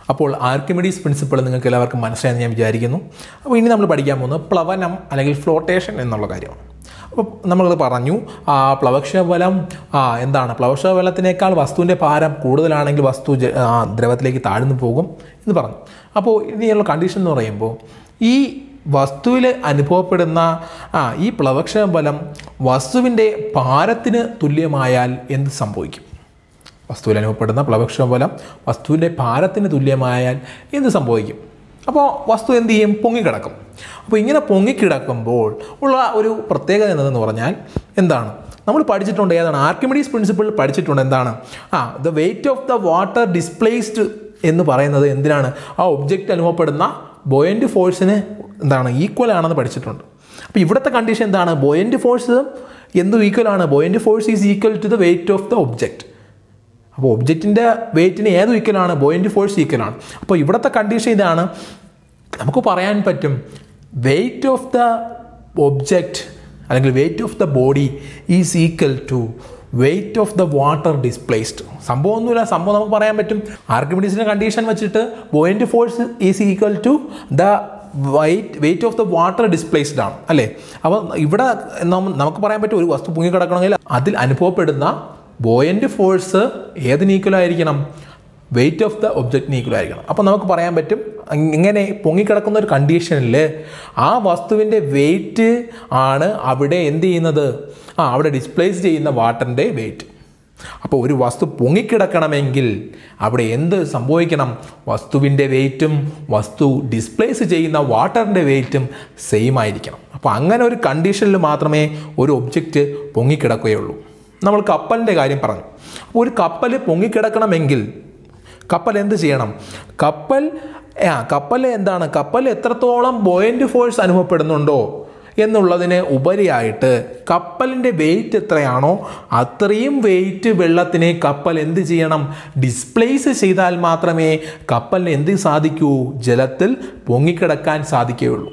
അപ്പോൾ Archimedes principle നിങ്ങൾക്ക് എല്ലാവർക്കും മനസ്സിലായെന്ന് ഞാൻ വിചാരിക്കുന്നു അപ്പോൾ ഇനി നമ്മൾ പഠിക്കാൻ പോകുന്നത് പ്ലവനം അല്ലെങ്കിൽ ഫ്ലോട്ടേഷൻ എന്നുള്ള കാര്യമാണ് അപ്പോൾ നമ്മൾ പറഞ്ഞു ആ പ്ലവക്ഷബലം ആ എന്താണ് പ്ലവക്ഷബലത്തിനേക്കാൾ വസ്തുവിൻ്റെ ഭാരം കൂടുതലാണെങ്കിൽ വസ്തു ജ- ആ, ദ്രവത്തിലേക്ക് താഴ്ന്നു പോകും എന്ന് പറഞ്ഞു അപ്പോൾ ഇനിയുള്ള കണ്ടീഷൻ എന്ന് പറയുമ്പോൾ ഈ വസ്തുവിൽ അനുഭവപ്പെടുന്ന ആ ഈ പ്ലവക്ഷബലം വസ്തുവിൻ്റെ ഭാരത്തിന് തുല്യമായാൽ എന്ത് സംഭവിക്കും വസ്തുവിൽ അനുഭവപ്പെടുന്ന പ്ലവക്ഷബലം വസ്തുവിൻ്റെ ഭാരത്തിന് തുല്യമായാൽ എന്ത് സംഭവിക്കും അപ്പോൾ വസ്തു എന്ത് ചെയ്യും പൊങ്ങിക്കിടക്കും അപ്പോൾ ഇങ്ങനെ പൊങ്ങിക്കിടക്കുമ്പോൾ ഉള്ള ഒരു പ്രത്യേകത എന്തെന്ന് പറഞ്ഞാൽ എന്താണ് നമ്മൾ പഠിച്ചിട്ടുണ്ട് ഏതാണ് ആർക്കിമിഡീസ് പ്രിൻസിപ്പിൾ പഠിച്ചിട്ടുണ്ട് എന്താണ് ആ the weight of the water displaced എന്ന് പറയുന്നത് എന്തിനാണ് ആ ഒബ്ജക്റ്റ് അനുഭവപ്പെടുന്ന ബോയൻ്റ് ഫോഴ്സിന് എന്താണ് ഈക്വൽ ആണെന്ന് പഠിച്ചിട്ടുണ്ട് അപ്പോൾ ഇവിടുത്തെ കണ്ടീഷൻ എന്താണ് ബോയൻ്റ് ഫോഴ്സ് എന്തും ഈക്വൽ ആണ് buoyant force is equal to the weight of the object അപ്പോൾ ഒബ്ജക്റ്റിൻ്റെ വെയിറ്റിന് ഏത് ഈക്വലാണ് ബോയിൻ്റ് ഫോഴ്സ് ഈക്വലാണ് അപ്പോൾ ഇവിടുത്തെ കണ്ടീഷൻ ഇതാണ് നമുക്ക് പറയാൻ പറ്റും വെയിറ്റ് ഓഫ് ദ ഒബ്ജക്റ്റ് അല്ലെങ്കിൽ weight of the body is equal to weight of the water displaced സംഭവമൊന്നുമില്ല സംഭവം നമുക്ക് പറയാൻ പറ്റും ആർക്കിമിഡീസിൻ്റെ കണ്ടീഷൻ വെച്ചിട്ട് buoyant force is equal to the white weight of the water displaced ആണ് അല്ലേ അപ്പോൾ ഇവിടെ നമ്മ- നമുക്ക് പറയാൻ പറ്റും ഒരു വസ്തു പൊങ്ങിക്കിടക്കണമെങ്കിൽ അതിൽ അനുഭവപ്പെടുന്ന ബോയൻ്റ് ഫോഴ്സ് ഏതിന് ഈക്വൽ ആയിരിക്കണം വെയിറ്റ് ഓഫ് ദ ഒബ്ജക്റ്റിന് ഈക്വൽ ആയിരിക്കണം അപ്പോൾ നമുക്ക് പറയാൻ പറ്റും ഇ- ഇങ്ങനെ പൊങ്ങിക്കിടക്കുന്ന ഒരു കണ്ടീഷനിൽ ആ വസ്തുവിൻ്റെ വെയിറ്റ് ആണ് അവിടെ എന്ത് ചെയ്യുന്നത് ആ അവിടെ ഡിസ്പ്ലേസ് ചെയ്യുന്ന വാട്ടറിൻ്റെ വെയിറ്റ് അപ്പോൾ ഒരു വസ്തു പൊങ്ങിക്കിടക്കണമെങ്കിൽ അവിടെ എന്ത് സംഭവിക്കണം വസ്തുവിൻ്റെ വെയിറ്റും വസ്തു ഡിസ്പ്ലേസ് ചെയ്യുന്ന വാട്ടറിൻ്റെ വെയിറ്റും സെയിം ആയിരിക്കണം അപ്പോൾ അങ്ങനെ ഒരു കണ്ടീഷനിൽ മാത്രമേ ഒരു ഒബ്ജക്റ്റ് പൊങ്ങിക്കിടക്കുകയുള്ളൂ നമ്മൾ കപ്പലിൻ്റെ കാര്യം പറഞ്ഞു അപ്പോൾ ഒരു കപ്പൽ പൊങ്ങിക്കിടക്കണമെങ്കിൽ കപ്പൽ എന്ത് ചെയ്യണം കപ്പൽ ആ കപ്പൽ എന്താണ് കപ്പൽ എത്രത്തോളം ബോയൻ്റ് ഫോഴ്സ് അനുഭവപ്പെടുന്നുണ്ടോ എന്നുള്ളതിന് ഉപരിയായിട്ട് കപ്പലിൻ്റെ വെയിറ്റ് എത്രയാണോ അത്രയും വെയിറ്റ് വെള്ളത്തിനെ കപ്പൽ എന്ത് ചെയ്യണം ഡിസ്പ്ലേസ് ചെയ്താൽ മാത്രമേ കപ്പലിന് എന്ത് സാധിക്കൂ ജലത്തിൽ പൊങ്ങിക്കിടക്കാൻ സാധിക്കുകയുള്ളൂ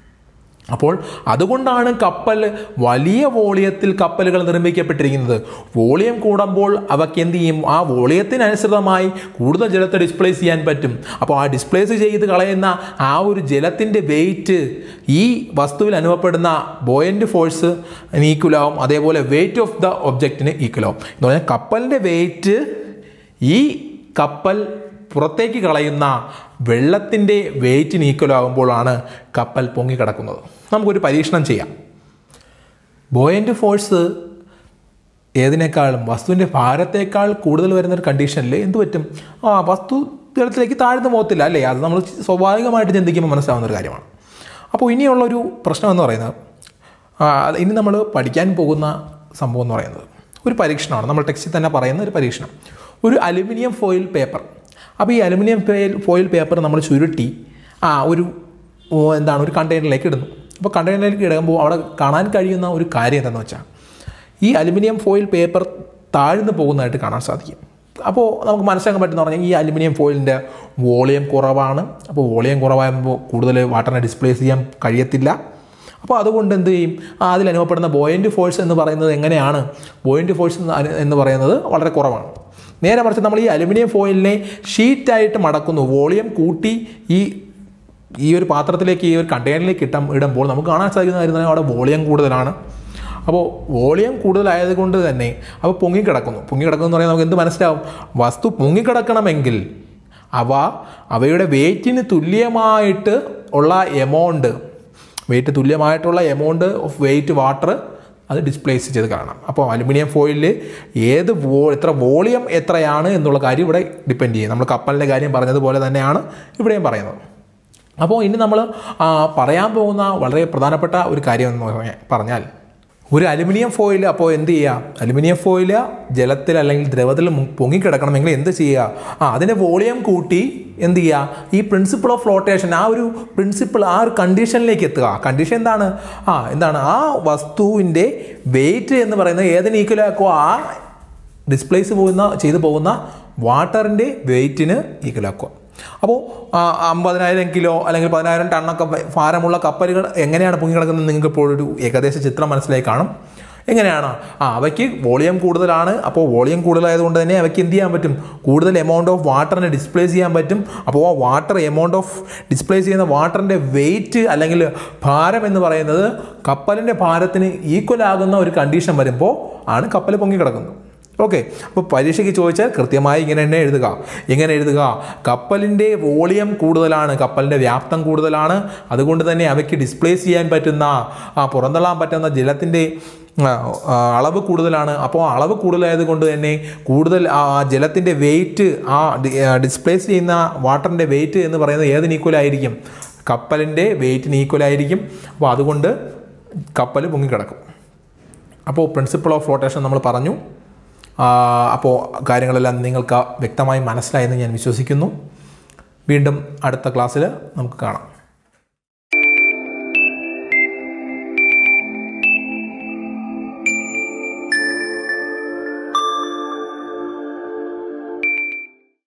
അപ്പോൾ അതുകൊണ്ടാണ് കപ്പൽ വലിയ വോളിയത്തിൽ കപ്പലുകൾ നിർമ്മിക്കപ്പെട്ടിരിക്കുന്നത് വോളിയം കൂടുമ്പോൾ അവയ്ക്ക് എന്ത് ചെയ്യും ആ വോളിയത്തിനനുസൃതമായി കൂടുതൽ ജലത്തെ ഡിസ്പ്ലേസ് ചെയ്യാൻ പറ്റും അപ്പോൾ ആ ഡിസ്പ്ലേസ് ചെയ്ത് കളയുന്ന ആ ഒരു ജലത്തിൻ്റെ വെയിറ്റ് ഈ വസ്തുവിൽ അനുഭവപ്പെടുന്ന ബോയൻ്റ് ഫോഴ്സ് ഈക്വലാവും അതേപോലെ വെയിറ്റ് ഓഫ് ദ ഒബ്ജക്റ്റിന് ഈക്വലാവും എന്ന് പറഞ്ഞാൽ കപ്പലിൻ്റെ വെയിറ്റ് ഈ കപ്പൽ പുറത്തേക്ക് കളയുന്ന വെള്ളത്തിൻ്റെ വെയിറ്റിന് ഈക്വൽ ആകുമ്പോഴാണ് കപ്പൽ പൊങ്ങിക്കിടക്കുന്നത് നമുക്കൊരു പരീക്ഷണം ചെയ്യാം ബോയൻ്റ് ഫോഴ്സ് ഏതിനേക്കാളും വസ്തുവിൻ്റെ ഭാരത്തേക്കാൾ കൂടുതൽ വരുന്ന ഒരു കണ്ടീഷനിൽ എന്ത് പറ്റും ആ വസ്തു ജലത്തിലേക്ക് താഴ്ന്നു പോകത്തില്ല അല്ലേ അത് നമ്മൾ സ്വാഭാവികമായിട്ട് ചിന്തിക്കുമ്പോൾ മനസ്സിലാവുന്ന ഒരു കാര്യമാണ് അപ്പോൾ ഇനിയുള്ളൊരു പ്രശ്നം എന്ന് പറയുന്നത് ആ, അത് ഇനി നമ്മൾ പഠിക്കാൻ പോകുന്ന സംഭവം എന്ന് പറയുന്നത് ഒരു പരീക്ഷണമാണ് നമ്മൾ ടെക്സ്റ്റിൽ തന്നെ പറയുന്ന ഒരു പരീക്ഷണം ഒരു അലുമിനിയം ഫോയിൽ പേപ്പർ അപ്പോൾ ഈ അലുമിനിയം ഫോയിൽ ഫോയിൽ പേപ്പർ നമ്മൾ ചുരുട്ടി ആ ഒരു ഓ, എന്താണ് ഒരു കണ്ടെയ്നറിലേക്ക് ഇടുന്നു അപ്പോൾ കണ്ടെയ്നറിലേക്ക് ഇടുമ്പോൾ അവിടെ കാണാൻ കഴിയുന്ന ഒരു കാര്യം എന്താണെന്ന് വെച്ചാൽ ഈ അലുമിനിയം ഫോയിൽ പേപ്പർ താഴ്ന്നു പോകുന്നതായിട്ട് കാണാൻ സാധിക്കും അപ്പോൾ നമുക്ക് മനസ്സിലാക്കാൻ പറ്റുന്ന പറഞ്ഞാൽ ഈ അലുമിനിയം ഫോയിലിൻ്റെ വോളിയം കുറവാണ് അപ്പോൾ വോളിയം കുറവാകുമ്പോൾ കൂടുതൽ വാട്ടറിനെ ഡിസ്പ്ലേസ് ചെയ്യാൻ കഴിയത്തില്ല അപ്പോൾ അതുകൊണ്ട് എന്ത് ചെയ്യും ആ അതിൽ അനുഭവപ്പെടുന്ന ബോയൻ്റ് ഫോഴ്സ് എന്ന് പറയുന്നത് എങ്ങനെയാണ് ബോയൻ്റ് ഫോഴ്സ് എന്ന് അനു- എന്ന് പറയുന്നത് വളരെ കുറവാണ് നേരെ മറിച്ച് നമ്മൾ ഈ അലുമിനിയം ഫോയിലിനെ ഷീറ്റായിട്ട് മടക്കുന്നു വോളിയം കൂട്ടി ഈ ഈ ഒരു പാത്രത്തിലേക്ക് ഈ ഒരു കണ്ടെയ്നറിലേക്ക് ഇട്ടം ഇടുമ്പോൾ നമുക്ക് കാണാൻ സാധിക്കുന്ന കാര്യം തന്നെ അവിടെ വോളിയം കൂടുതലാണ് അപ്പോൾ വോളിയം കൂടുതലായത് കൊണ്ട് തന്നെ അവ പൊങ്ങിക്കിടക്കുന്നു പൊങ്ങിക്കിടക്കുന്നു എന്ന് പറയുന്നത് നമുക്ക് എന്ത് മനസ്സിലാവും വസ്തു പൊങ്ങിക്കിടക്കണമെങ്കിൽ അവ അവയുടെ വെയിറ്റിന് തുല്യമായിട്ട് ഉള്ള എമൗണ്ട് വെയിറ്റ് തുല്യമായിട്ടുള്ള എമൗണ്ട് ഓഫ് വെയിറ്റ് വാട്ടർ അത് ഡിസ്പ്ലേസ് ചെയ്ത് കാണാം അപ്പോൾ അലുമിനിയം ഫോയിലിൽ ഏത് വോ എത്ര വോളിയം എത്രയാണ് എന്നുള്ള കാര്യം ഇവിടെ ഡിപ്പെൻഡ് ചെയ്യും നമ്മൾ കപ്പലിൻ്റെ കാര്യം പറഞ്ഞതുപോലെ തന്നെയാണ് ഇവിടെയും പറയുന്നത് അപ്പോൾ ഇനി നമ്മൾ പറയാൻ പോകുന്ന വളരെ പ്രധാനപ്പെട്ട ഒരു കാര്യം എന്ന് പറഞ്ഞ- പറഞ്ഞാൽ ഒരു അലുമിനിയം ഫോയിൽ അപ്പോൾ എന്ത് ചെയ്യുക അലുമിനിയം ഫോയിൽ ജലത്തിൽ അല്ലെങ്കിൽ ദ്രവത്തിൽ മു- പൊങ്ങിക്കിടക്കണമെങ്കിൽ എന്ത് ചെയ്യുക ആ അതിൻ്റെ വോളിയം കൂട്ടി എന്ത് ചെയ്യുക ഈ പ്രിൻസിപ്പിൾ ഓഫ് ഫ്ലോട്ടേഷൻ ആ ഒരു പ്രിൻസിപ്പിൾ ആ ഒരു കണ്ടീഷനിലേക്ക് എത്തുക കണ്ടീഷൻ എന്താണ് ആ എന്താണ് ആ വസ്തുവിൻ്റെ വെയിറ്റ് എന്ന് പറയുന്നത് ഏതിന് ഈക്വൽ ആക്കുക ആ ഡിസ്പ്ലേസ് പോകുന്ന ചെയ്തു പോകുന്ന വാട്ടറിൻ്റെ വെയിറ്റിന് ഈക്വലാക്കുക അപ്പോൾ അമ്പതിനായിരം കിലോ അല്ലെങ്കിൽ പതിനായിരം ടണ്ണൊക്കെ വ- ഭാരമുള്ള കപ്പലുകൾ എങ്ങനെയാണ് പൊങ്ങിക്കിടക്കുന്നത് നിങ്ങൾക്ക് ഇപ്പോൾ ഒരു ഏകദേശ ചിത്രം മനസ്സിലായി കാണും എങ്ങനെയാണ് ആ അവയ്ക്ക് വോളിയം കൂടുതലാണ് അപ്പോൾ വോളിയം കൂടുതലായതുകൊണ്ട് തന്നെ അവയ്ക്ക് എന്ത് ചെയ്യാൻ പറ്റും കൂടുതൽ എമൗണ്ട് ഓഫ് വാട്ടറിനെ ഡിസ്പ്ലേസ് ചെയ്യാൻ പറ്റും അപ്പോൾ ആ വാട്ടർ എമൗണ്ട് ഓഫ് ഡിസ്പ്ലേസ് ചെയ്യുന്ന വാട്ടറിൻ്റെ വെയിറ്റ് അല്ലെങ്കിൽ ഭാരം എന്ന് പറയുന്നത് കപ്പലിൻ്റെ ഭാരത്തിന് ഈക്വൽ ആകുന്ന ഒരു കണ്ടീഷൻ വരുമ്പോൾ ആണ് കപ്പൽ പൊങ്ങിക്കിടക്കുന്നത് ഓക്കെ അപ്പോൾ പരീക്ഷയ്ക്ക് ചോദിച്ചാൽ കൃത്യമായി ഇങ്ങനെ തന്നെ എഴുതുക എങ്ങനെ എഴുതുക കപ്പലിൻ്റെ വോളിയം കൂടുതലാണ് കപ്പലിൻ്റെ വ്യാപ്തം കൂടുതലാണ് അതുകൊണ്ട് തന്നെ അവയ്ക്ക് ഡിസ്പ്ലേസ് ചെയ്യാൻ പറ്റുന്ന ആ പുറന്തള്ളാൻ പറ്റുന്ന ജലത്തിൻ്റെ ആ, ആ, അളവ് കൂടുതലാണ് അപ്പോൾ ആ അളവ് കൂടുതലായത് കൊണ്ട് തന്നെ കൂടുതൽ ആ ജലത്തിൻ്റെ വെയിറ്റ് ആ ഡിസ്പ്ലേസ് ചെയ്യുന്ന വാട്ടറിൻ്റെ വെയിറ്റ് എന്ന് പറയുന്നത് ഏതിന് ഈക്വൽ ആയിരിക്കും കപ്പലിൻ്റെ വെയിറ്റിന് ഈക്വൽ ആയിരിക്കും അപ്പോൾ അതുകൊണ്ട് കപ്പൽ പൊങ്ങിക്കിടക്കും അപ്പോൾ പ്രിൻസിപ്പിൾ ഓഫ് ഫ്ലോട്ടേഷൻ നമ്മൾ പറഞ്ഞു ആ, അപ്പോൾ കാര്യങ്ങളെല്ലാം നിങ്ങൾക്ക് വ്യക്തമായി മനസ്സിലായെന്ന് ഞാൻ വിശ്വസിക്കുന്നു വീണ്ടും അടുത്ത ക്ലാസ്സിൽ നമുക്ക് കാണാം